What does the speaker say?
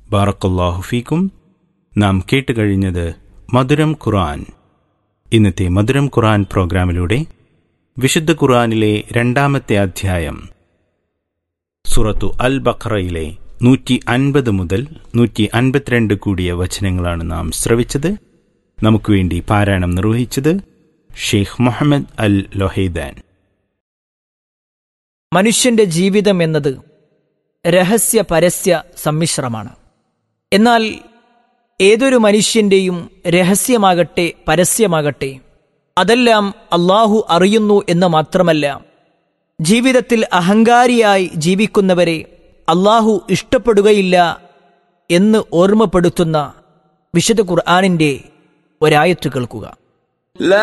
ബാറക്കല്ലാഹു ഫീക്കും നാം കേട്ടുകഴിഞ്ഞത് മധുരം ഖുർആൻ ഇന്നത്തെ മധുരം ഖുർആൻ പ്രോഗ്രാമിലൂടെ വിശുദ്ധ ഖുർആനിലെ രണ്ടാമത്തെ അധ്യായം സുറത്തു അൽ ബഖറയിലെ നൂറ്റി അൻപത് മുതൽ നൂറ്റി അൻപത്തിരണ്ട് കൂടിയ വചനങ്ങളാണ് നാം ശ്രവിച്ചത് നമുക്ക് വേണ്ടി പാരായണം നിർവഹിച്ചത് ഷെയ്ഖ് മുഹമ്മദ് അൽ ലൊഹൈദാൻ മനുഷ്യന്റെ ജീവിതം എന്നത് രഹസ്യ പരസ്യ സമ്മിശ്രമാണ് എന്നാൽ ഏതൊരു മനുഷ്യന്റെയും രഹസ്യമാകട്ടെ പരസ്യമാകട്ടെ അതെല്ലാം അള്ളാഹു അറിയുന്നു എന്ന് മാത്രമല്ല ജീവിതത്തിൽ അഹങ്കാരിയായി ജീവിക്കുന്നവരെ അള്ളാഹു ഇഷ്ടപ്പെടുകയില്ല എന്ന് ഓർമ്മപ്പെടുത്തുന്ന വിശുദ്ധ ഖുർആാനിന്റെ ഒരായത്ത് കേൾക്കുക لا